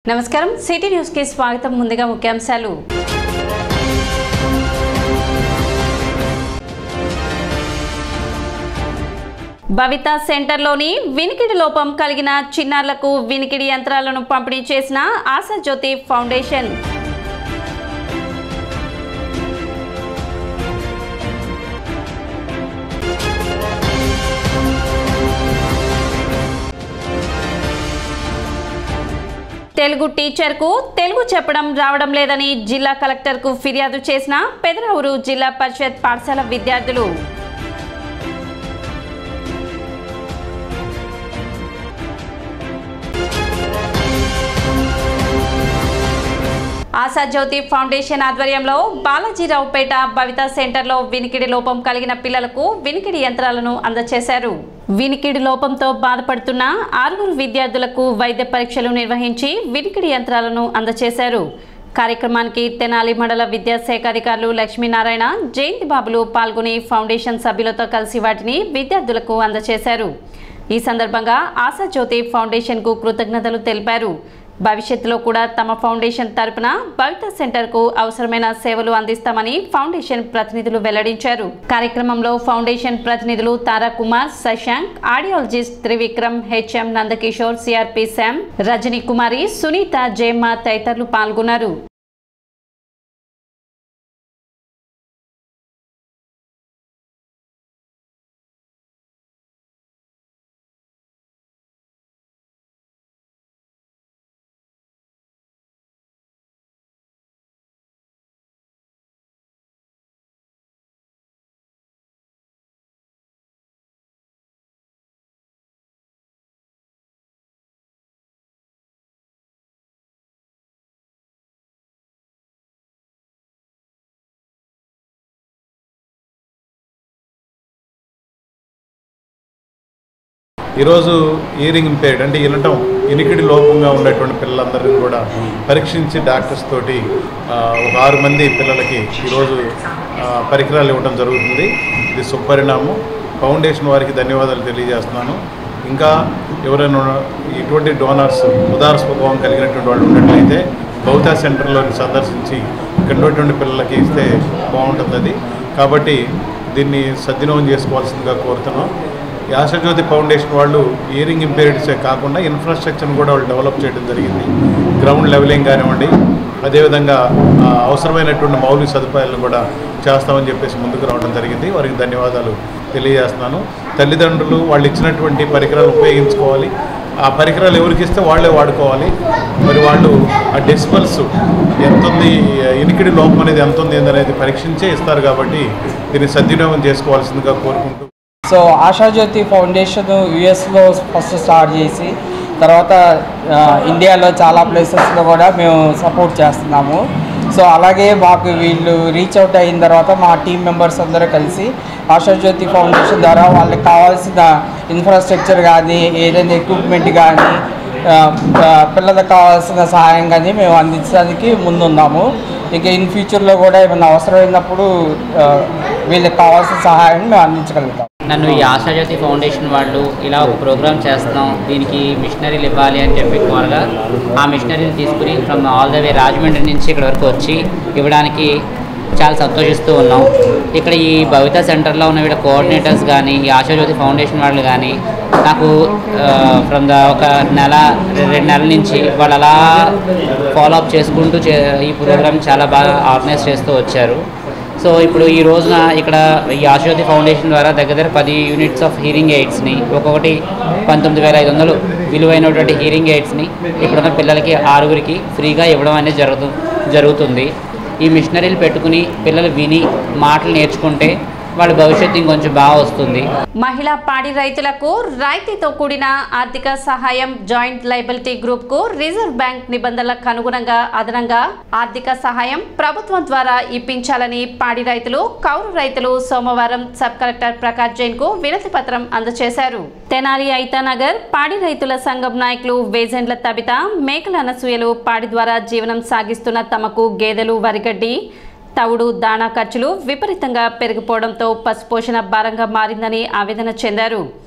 నమస్కారం city news కి స్వాగతం ముందుగా ముఖ్యాంశాలు భవిత సెంటర్లోని వినికిడి లోపం కలిగిన చిన్నారులకు వినికిడి యంత్రాలను పంపిణీ చేసిన ఆశాజ్యోతి ఫౌండేషన్ తెలుగు టీచర్కు తెలుగు చెప్పడం రావడం లేదని జిల్లా కలెక్టర్కు ఫిర్యాదు చేసిన పెదరావురు జిల్లా పరిషత్ పాఠశాల విద్యార్థులు ఆశాజ్యోతి ఫౌండేషన్ ఆధ్వర్యంలో బాలాజీరావుపేట భవిత సెంటర్లో వినికిడి లోపం కలిగిన పిల్లలకు వినికిడి యంత్రాలను అందజేశారు వినికిడి లోపంతో బాధపడుతున్న ఆరుగురు విద్యార్థులకు వైద్య పరీక్షలు నిర్వహించి వినికిడి యంత్రాలను అందజేశారు కార్యక్రమానికి తెనాలి మండల విద్యాశాఖ అధికారులు లక్ష్మీనారాయణ జయంతి బాబులు పాల్గొని ఫౌండేషన్ సభ్యులతో కలిసి వాటిని విద్యార్థులకు అందజేశారు ఈ సందర్భంగా ఆశాజ్యోతి ఫౌండేషన్కు కృతజ్ఞతలు తెలిపారు భవిష్యత్తులో కూడా తమ ఫౌండేషన్ తరపున భవిత సెంటర్కు అవసరమైన సేవలు అందిస్తామని ఫౌండేషన్ ప్రతినిధులు వెల్లడించారు కార్యక్రమంలో ఫౌండేషన్ ప్రతినిధులు Tara Kumar Shashank audiologist Trivikram HM Nandakishore CRP Sam Rajani Kumari Sunitha Jayamma తదితరులు పాల్గొన్నారు ఈరోజు ఇయరింగ్ ఇంపేర్డ్ అంటే వినటం ఇనికిడి లోపంగా ఉండేటువంటి పిల్లలందరినీ కూడా పరీక్షించి డాక్టర్స్ తోటి ఆ, ఒక ఆరు మంది పిల్లలకి ఈరోజు ఆ, పరికరాలు ఇవ్వడం జరుగుతుంది ఇది సుపరిణామం ఫౌండేషన్ వారికి ధన్యవాదాలు తెలియజేస్తున్నాను ఇంకా ఎవరైనా ఇటువంటి డోనర్స్ ఉదార స్వభావం కలిగినటువంటి వాళ్ళు ఉన్నట్లయితే బౌద్ధ సెంటర్లోని సందర్శించి ఇక్కడ ఉన్నటువంటి పిల్లలకి ఇస్తే బాగుంటుంది అది కాబట్టి దీన్ని సద్వినియోగం చేసుకోవాల్సిందిగా కోరుతున్నాం ఈ ఆశాజ్యోతి ఫౌండేషన్ వాళ్ళు ఇయరింగ్ ఇంపేరిటీసే కాకుండా ఇన్ఫ్రాస్ట్రక్చర్ని కూడా వాళ్ళు డెవలప్ చేయడం జరిగింది గ్రౌండ్ లెవెలింగ్ కానివ్వండి అదేవిధంగా ఆ, అవసరమైనటువంటి మౌలిక సదుపాయాలను కూడా చేస్తామని చెప్పేసి ముందుకు రావడం జరిగింది వారికి ధన్యవాదాలు తెలియజేస్తున్నాను తల్లిదండ్రులు వాళ్ళు ఇచ్చినటువంటి పరికరాలు ఉపయోగించుకోవాలి ఆ పరికరాలు ఎవరికి ఇస్తే వాళ్ళే వాడుకోవాలి మరి వాళ్ళు ఆ డెసిబల్స్ ఎంత ఉంది ఇనికిడి లోపం అనేది ఎంత ఉంది అనేది పరీక్షించే ఇస్తారు కాబట్టి దీన్ని సద్వినియోగం చేసుకోవాల్సిందిగా కోరుకుంటూ సో ఆశాజ్యోతి ఫౌండేషన్ యుఎస్లో ఫస్ట్ స్టార్ట్ చేసి తర్వాత ఆ, ఇండియాలో చాలా ప్లేసెస్లో కూడా మేము సపోర్ట్ చేస్తున్నాము సో అలాగే మాకు వీళ్ళు రీచ్ అవుట్ అయిన తర్వాత మా టీం మెంబర్స్ అందరూ కలిసి ఆశాజ్యోతి ఫౌండేషన్ ద్వారా వాళ్ళకి కావాల్సిన ఇన్ఫ్రాస్ట్రక్చర్ కానీ ఏదైనా ఎక్విప్మెంట్ కానీ ఆ, ఆ, పిల్లలకు కావాల్సిన సహాయం కానీ మేము అందించడానికి ముందున్నాము ఇక ఇన్ ఫ్యూచర్లో కూడా ఏమైనా అవసరమైనప్పుడు ఆ, వీళ్ళకి కావాల్సిన సహాయాన్ని మేము అందించగలుగుతాం నన్ను ఈ ఆశాజ్యోతి ఫౌండేషన్ వాళ్ళు ఇలా ఒక ప్రోగ్రామ్ చేస్తున్నాం దీనికి మిషనరీలు ఇవ్వాలి అని చెప్పి కోరగా ఆ మిషనరీని తీసుకుని from all the way Rajahmundry నుంచి ఇక్కడ వరకు వచ్చి ఇవ్వడానికి చాలా సంతోషిస్తూ ఉన్నాం ఇక్కడ ఈ భవిత సెంటర్లో ఉన్న వీళ్ళ కోఆర్డినేటర్స్ కానీ ఈ ఆశాజ్యోతి ఫౌండేషన్ వాళ్ళు కానీ నాకు ఫ్రమ్ ద ఒక నెల రెండు నెలల నుంచి వాళ్ళు అలా ఫాలో అప్ చేసుకుంటూ చే ఈ ప్రోగ్రామ్ చాలా బాగా ఆర్గనైజ్ చేస్తూ వచ్చారు సో ఇప్పుడు ఈ రోజున ఇక్కడ ఈ ఆశోతి ఫౌండేషన్ ద్వారా దగ్గర దగ్గర పది యూనిట్స్ ఆఫ్ హీరింగ్ ఎయిడ్స్ని ఒక్కొక్కటి పంతొమ్మిది వేల ఐదు వందలు విలువైనటువంటి హీరింగ్ ఎయిడ్స్ని ఇప్పుడున్న పిల్లలకి ఆరుగురికి ఫ్రీగా ఇవ్వడం అనేది జరుగుతు జరుగుతుంది ఈ మిషనరీలు పెట్టుకుని పిల్లలు విని మాటలు నేర్చుకుంటే వాళ్ళ భవిష్యత్తు ఇంకొంచెం బాగా వస్తుంది మహిళా పాడి రైతులకు రాయితీతో కూడిన ఆర్థిక సహాయం జాయింట్ లైబిలిటీ గ్రూప్ కు రిజర్వ్ బ్యాంక్ నిబంధనలకు అనుగుణంగా అదనంగా ఆర్థిక సహాయం ప్రభుత్వం ద్వారా ఇప్పించాలని పాడి రైతులు కౌలు రైతులు సోమవారం సబ్ కలెక్టర్ ప్రకాష్ జైన్ కు వినతి పత్రం అందజేశారు తెనాలి ఐతానగర్ పాడి రైతుల సంఘం నాయకులు వేజెండ్ల తబిత మేకల అనసూయలు పాడి ద్వారా జీవనం సాగిస్తున్న తమకు గేదెలు వరిగడ్డి తవుడు దాణా ఖర్చులు విపరీతంగా పెరిగిపోవడంతో పశుపోషణ భారంగా మారిందని ఆవేదన చెందారు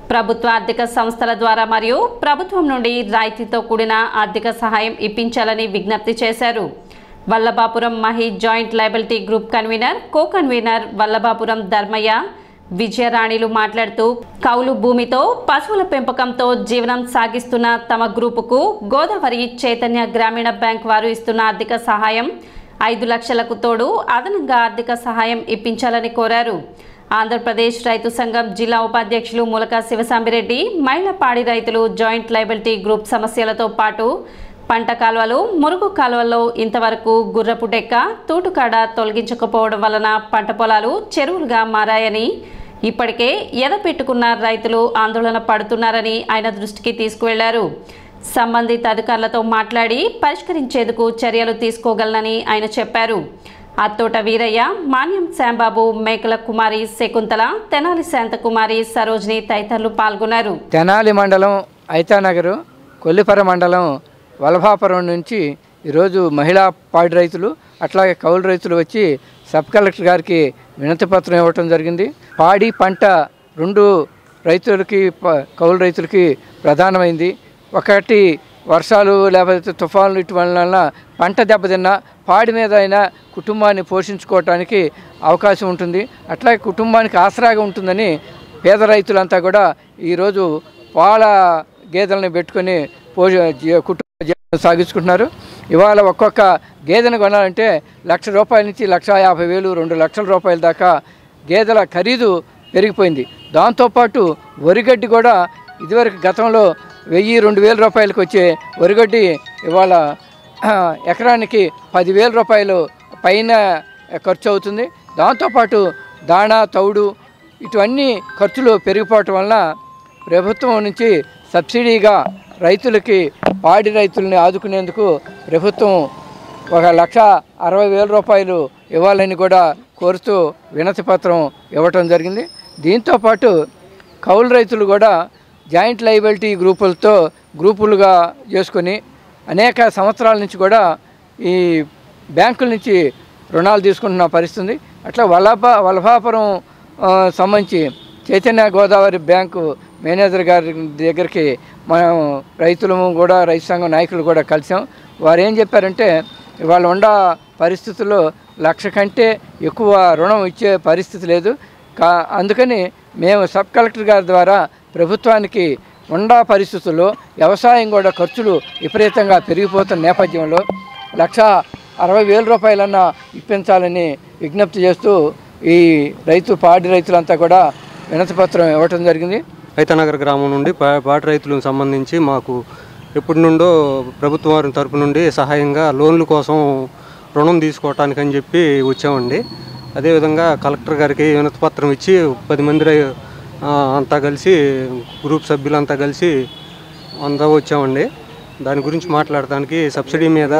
ప్రభుత్వ ఆర్థిక సంస్థల ద్వారా మరియు ప్రభుత్వం నుండి రాయితీతో కూడిన ఆర్థిక సహాయం ఇప్పించాలని విజ్ఞప్తి చేశారు Vallabhapuram Mahi joint liability group convener co convener Vallabhapuram Dharmaiah విజయరాణిలు మాట్లాడుతూ కౌలు భూమితో పశువుల పెంపకంతో జీవనం సాగిస్తున్న తమ గ్రూపుకు గోదావరి చైతన్య గ్రామీణ బ్యాంక్ వారు ఇస్తున్న ఆర్థిక సహాయం ఐదు లక్షలకు తోడు అదనంగా ఆర్థిక సహాయం ఇప్పించాలని కోరారు ఆంధ్రప్రదేశ్ రైతు సంఘం జిల్లా ఉపాధ్యక్షులు మూలక శివసాంబిరెడ్డి మహిళా పాడి రైతులు జాయింట్ లైబిలిటీ గ్రూప్ సమస్యలతో పాటు పంట కాలువలు మురుగు కాలువల్లో ఇంతవరకు గుర్రపు డెక్క తూటుకాడ తొలగించకపోవడం వలన పంట పొలాలు చెరువులుగా మారాయని ఇప్పటికే ఎదపెట్టుకున్న రైతులు ఆందోళన పడుతున్నారని ఆయన దృష్టికి తీసుకువెళ్లారు సంబంధిత అధికారులతో మాట్లాడి పరిష్కరించేందుకు చర్యలు తీసుకోగలనని ఆయన చెప్పారు అత్తోట వీరయ్య మాన్యం శ్యాంబాబు మేకల కుమారి శకుంతల తెనాలి శాంతకుమారి సరోజిని తదితరులు పాల్గొన్నారు తెనాలి మండలం ఐతానగరు కొల్లిపర మండలం వలభాపురం నుంచి ఈరోజు మహిళా పాడి రైతులు అట్లాగే కౌలు రైతులు వచ్చి సబ్ కలెక్టర్ గారికి వినతి పత్రం ఇవ్వటం జరిగింది పాడి పంట రెండు రైతులకి ప- కౌలు రైతులకి ప్రధానమైంది ఒకటి వర్షాలు లేకపోతే తుఫాన్లు ఇటు వలన పంట దెబ్బతిన్నా పాడి మీద అయినా కుటుంబాన్ని పోషించుకోవటానికి అవకాశం ఉంటుంది అట్లాగే కుటుంబానికి ఆసరాగా ఉంటుందని పేద రైతులంతా కూడా ఈరోజు పాల గేదెలను పెట్టుకొని పోష జీ- కుటుంబ జీవనం సాగించుకుంటున్నారు ఇవాళ ఒక్కొక్క గేదెను కొనాలంటే లక్ష రూపాయల నుంచి లక్ష యాభై వేలు రెండు లక్షల రూపాయల దాకా గేదెల ఖరీదు పెరిగిపోయింది దాంతోపాటు వరిగడ్డి కూడా ఇదివరకు గతంలో వెయ్యి రెండు వేల రూపాయలకు వచ్చే వరిగడ్డి ఇవాళ ఆ, ఎకరానికి పదివేల రూపాయలు పైన ఖర్చు అవుతుంది దాంతోపాటు దాణా తౌడు ఇటువన్నీ ఖర్చులు పెరిగిపోవటం వలన ప్రభుత్వం నుంచి సబ్సిడీగా రైతులకి పాడి రైతుల్ని ఆదుకునేందుకు ప్రభుత్వం ఒక లక్ష అరవై వేల రూపాయలు ఇవ్వాలని కూడా కోరుతూ వినతి పత్రం ఇవ్వటం జరిగింది దీంతోపాటు కౌలు రైతులు కూడా జాయింట్ లైబిలిటీ గ్రూపులతో గ్రూపులుగా చేసుకొని అనేక సంవత్సరాల నుంచి కూడా ఈ బ్యాంకుల నుంచి రుణాలు తీసుకుంటున్న పరిస్థితి ఉంది అట్లా వలభ వలభాపురం ఆ, సంబంధించి చైతన్య గోదావరి బ్యాంకు మేనేజర్ గారి దగ్గరికి మనం రైతులము కూడా రైతు సంఘం నాయకులు కూడా కలిసాం వారు ఏం చెప్పారంటే ఇవాళ ఉండ పరిస్థితుల్లో లక్ష కంటే ఎక్కువ రుణం ఇచ్చే పరిస్థితి లేదు కా అందుకని మేము సబ్ కలెక్టర్ గారి ద్వారా ప్రభుత్వానికి ఉండా పరిస్థితుల్లో వ్యవసాయం కూడా ఖర్చులు విపరీతంగా పెరిగిపోతున్న నేపథ్యంలో లక్ష అరవై వేల రూపాయలన్నా ఇప్పించాలని విజ్ఞప్తి చేస్తూ ఈ రైతు పాడి రైతులంతా కూడా వినతిపత్రం ఇవ్వటం జరిగింది రైతనగర్ గ్రామం నుండి పా- పాడి రైతులకు సంబంధించి మాకు ఎప్పటి నుండో ప్రభుత్వం వారి తరపు నుండి సహాయంగా లోన్ల కోసం రుణం తీసుకోవటానికి అని చెప్పి వచ్చామండి అదేవిధంగా కలెక్టర్ గారికి వినతి పత్రం ఇచ్చి పది మంది రై- ఆ, అంతా కలిసి గ్రూప్ సభ్యులంతా కలిసి అంతా వచ్చామండి దాని గురించి మాట్లాడటానికి సబ్సిడీ మీద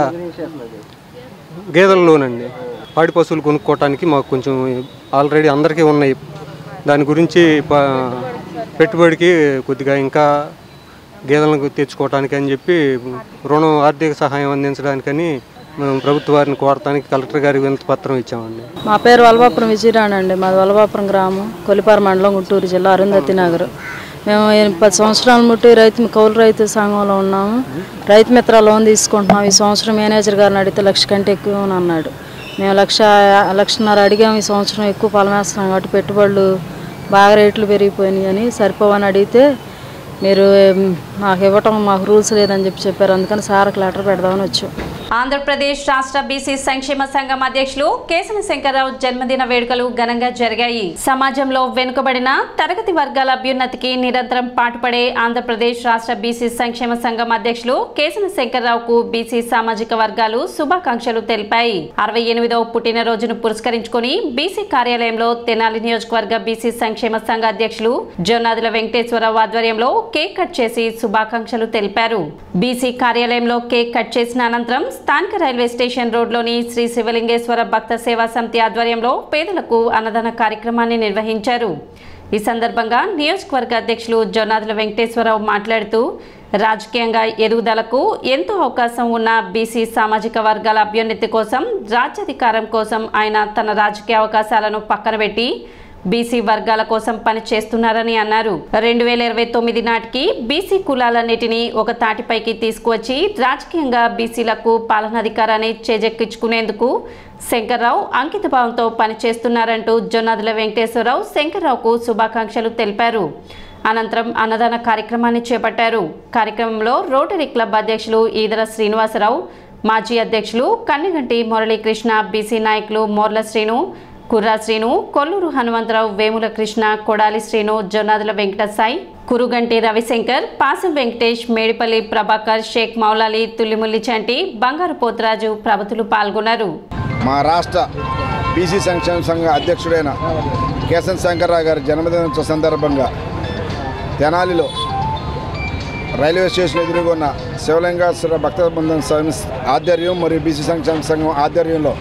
గేదెల లోన్ అండి పాడి పశువులు కొనుక్కోవటానికి మాకు కొంచెం ఆల్రెడీ అందరికీ ఉన్నాయి దాని గురించి ప- పెట్టుబడికి కొద్దిగా ఇంకా గేదెలను తెచ్చుకోవటానికి అని చెప్పి రుణం ఆర్థిక సహాయం అందించడానికని మేము ప్రభుత్వ వారిని కోరటానికి కలెక్టర్ గారికి వినతి పత్రం ఇచ్చామండి మా పేరు వలభాపురం విజయరాణి అండి మాది వలభాపురం గ్రామం కొలిపార మండలం గుంటూరు జిల్లా అరుంధతి నగర్ మేము ఎన్- పది సంవత్సరాల ముట్టి రైతు కౌలు రైతు సంఘంలో ఉన్నాము రైతు మిత్ర లోన్ తీసుకుంటున్నాం ఈ సంవత్సరం మేనేజర్ గారిని అడిగితే లక్ష కంటే ఎక్కువ అని అన్నాడు మేము లక్ష లక్షన్నర అడిగాము ఈ సంవత్సరం ఎక్కువ పొలం వేస్తున్నాం కాబట్టి పెట్టుబడులు బాగా రేట్లు పెరిగిపోయినాయి అని సరిపోవని అడిగితే మీరు ఏం, నాకు ఇవ్వటం మాకు రూల్స్ లేదని చెప్పి చెప్పారు అందుకని సార్కి లెటర్ పెడదామని వచ్చాం ఆంధ్రప్రదేశ్ రాష్ట్ర బీసీ సంక్షేమ సంఘం అధ్యక్షులు కేశవ శంకర్రావు జన్మదిన వేడుకలు ఘనంగా జరిగాయి సమాజంలో వెనుకబడిన తరగతి వర్గాల అభ్యున్నతికి నిరంతరం పాటుపడే ఆంధ్రప్రదేశ్ రాష్ట్ర బీసీ సంక్షేమ సంఘం అధ్యక్షులు కేశవ శంకర్రావుకు బీసీ సామాజిక వర్గాలు శుభాకాంక్షలు తెలిపాయి అరవై ఎనిమిదవ పుట్టినరోజును పురస్కరించుకొని బీసీ కార్యాలయంలో తెనాలి నియోజకవర్గ బీసీ సంక్షేమ సంఘ అధ్యక్షులు జొన్నాదుల వెంకటేశ్వరరావు ఆధ్వర్యంలో కేక్ కట్ చేసి శుభాకాంక్షలు తెలిపారు బీసీ కార్యాలయంలో కేక్ కట్ చేసిన అనంతరం స్థానిక రైల్వే స్టేషన్ రోడ్లోని శ్రీ శివలింగేశ్వర భక్త సేవా సమితి ఆధ్వర్యంలో పేదలకు అన్నదాన కార్యక్రమాన్ని నిర్వహించారు ఈ సందర్భంగా నియోజకవర్గ అధ్యక్షులు జొన్నాదుల వెంకటేశ్వరరావు మాట్లాడుతూ రాజకీయంగా ఎదుగుదలకు ఎంతో అవకాశం ఉన్న బీసీ సామాజిక వర్గాల అభ్యున్నతి కోసం రాజ్యాధికారం కోసం ఆయన తన రాజకీయ అవకాశాలను పక్కన పెట్టి బీసీ వర్గాల కోసం పనిచేస్తున్నారని అన్నారు రెండు వేల ఇరవై తొమ్మిది నాటికి బీసీ కులాలన్నిటినీ ఒక తాటిపైకి తీసుకువచ్చి రాజకీయంగా బీసీలకు పాలనాధికారాన్ని చేజెక్కించుకునేందుకు శంకర్రావు అంకితభావంతో పనిచేస్తున్నారంటూ జొన్నాదుల వెంకటేశ్వరరావు శంకర్రావుకు శుభాకాంక్షలు తెలిపారు అనంతరం అన్నదాన కార్యక్రమాన్ని చేపట్టారు కార్యక్రమంలో రోటరీ క్లబ్ అధ్యక్షులు ఈదర శ్రీనివాసరావు మాజీ అధ్యక్షులు కన్నిగంటి మురళీకృష్ణ బీసీ నాయకులు మోర్ల శ్రీను కుర్రా శ్రీను కొల్లూరు హనుమంతరావు వేముల కృష్ణ కొడాలి శ్రీను జొన్నాదుల వెంకట సాయి కురుగంటి రవిశంకర్ పాసం వెంకటేష్ మేడిపల్లి ప్రభాకర్ షేక్ మౌలాలి తుల్లిముల్లి చంటి బంగారు పోతరాజు ప్రభుతులు పాల్గొన్నారు మా రాష్ట్ర బీసీ సంక్షేమ సంఘ అధ్యక్షుడైన కేశన్ శంకర్రావు గారి జన్మదినోత్సవ సందర్భంగా తెనాలిలో రైల్వే స్టేషన్ ఎదురుగా ఉన్న శివలింగేశ్వర భక్త బృందం సమిస్ ఆధ్వర్యం మరియు బీసీ సంక్షేమ సంఘం ఆధ్వర్యంలో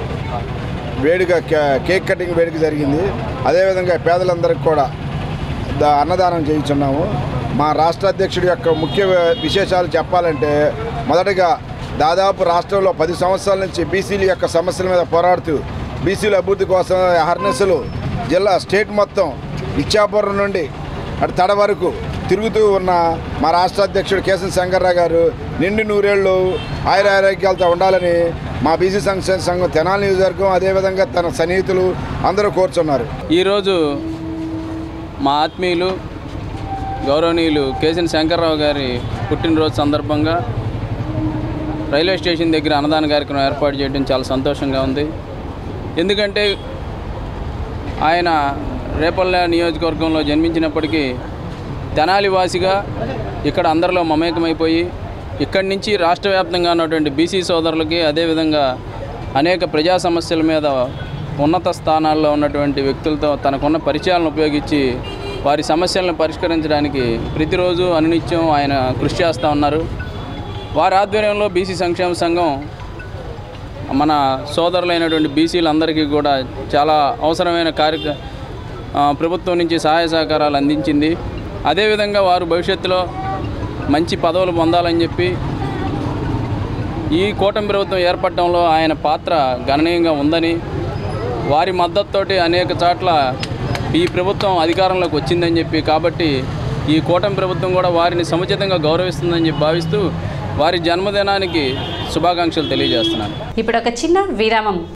వేడుక కే- కేక్ కటింగ్ వేడుక జరిగింది అదేవిధంగా పేదలందరికీ కూడా ద అన్నదానం చేయించున్నాము మా రాష్ట్ర అధ్యక్షుడి యొక్క ముఖ్య విశేషాలు చెప్పాలంటే మొదటగా దాదాపు రాష్ట్రంలో పది సంవత్సరాల నుంచి బీసీల యొక్క సమస్యల మీద పోరాడుతూ బీసీల అభివృద్ధి కోసం హర్నెస్సులు జిల్లా స్టేట్ మొత్తం ఇచ్చాపురం నుండి అటు తడ వరకు తిరుగుతూ ఉన్న మా రాష్ట్ర అధ్యక్షుడు కేశన్ శంకర్రావు గారు నిండు నూరేళ్ళు ఆయుర ఆరోగ్యాలతో ఉండాలని మా బీసీ సంక్షేమ సంఘం తెనాలి నియోజకవర్గం అదేవిధంగా తన సన్నిహితులు అందరూ కోరుచున్నారు ఈరోజు మా ఆత్మీయులు గౌరవనీయులు కేసీని శంకర్రావు గారి పుట్టినరోజు సందర్భంగా రైల్వే స్టేషన్ దగ్గర అన్నదాన కార్యక్రమం ఏర్పాటు చేయడం చాలా సంతోషంగా ఉంది ఎందుకంటే ఆయన రేపల్లె నియోజకవర్గంలో జన్మించినప్పటికీ తెనాలి వాసిగా ఇక్కడ అందరిలో మమేకమైపోయి ఇక్కడి నుంచి రాష్ట్ర వ్యాప్తంగా ఉన్నటువంటి బీసీ సోదరులకి అదేవిధంగా అనేక ప్రజా సమస్యల మీద ఉన్నత స్థానాల్లో ఉన్నటువంటి వ్యక్తులతో తనకున్న పరిచయాలను ఉపయోగించి వారి సమస్యలను పరిష్కరించడానికి ప్రతిరోజు అనునిత్యం ఆయన కృషి చేస్తూ ఉన్నారు వారి ఆధ్వర్యంలో బీసీ సంక్షేమ సంఘం మన సోదరులైనటువంటి బీసీలందరికీ కూడా చాలా అవసరమైన కార్య ఆ, ప్రభుత్వం నుంచి సహాయ సహకారాలు అందించింది అదేవిధంగా వారు భవిష్యత్తులో మంచి పదవులు పొందాలని చెప్పి ఈ కూటమి ప్రభుత్వం ఏర్పడడంలో ఆయన పాత్ర గణనీయంగా ఉందని వారి మద్దతుతోటి అనేక చోట్ల ఈ ప్రభుత్వం అధికారంలోకి వచ్చిందని చెప్పి కాబట్టి ఈ కూటమి ప్రభుత్వం కూడా వారిని సముచితంగా గౌరవిస్తుందని చెప్పి భావిస్తూ వారి జన్మదినానికి శుభాకాంక్షలు తెలియజేస్తున్నాను ఇప్పుడు ఒక చిన్న విరామం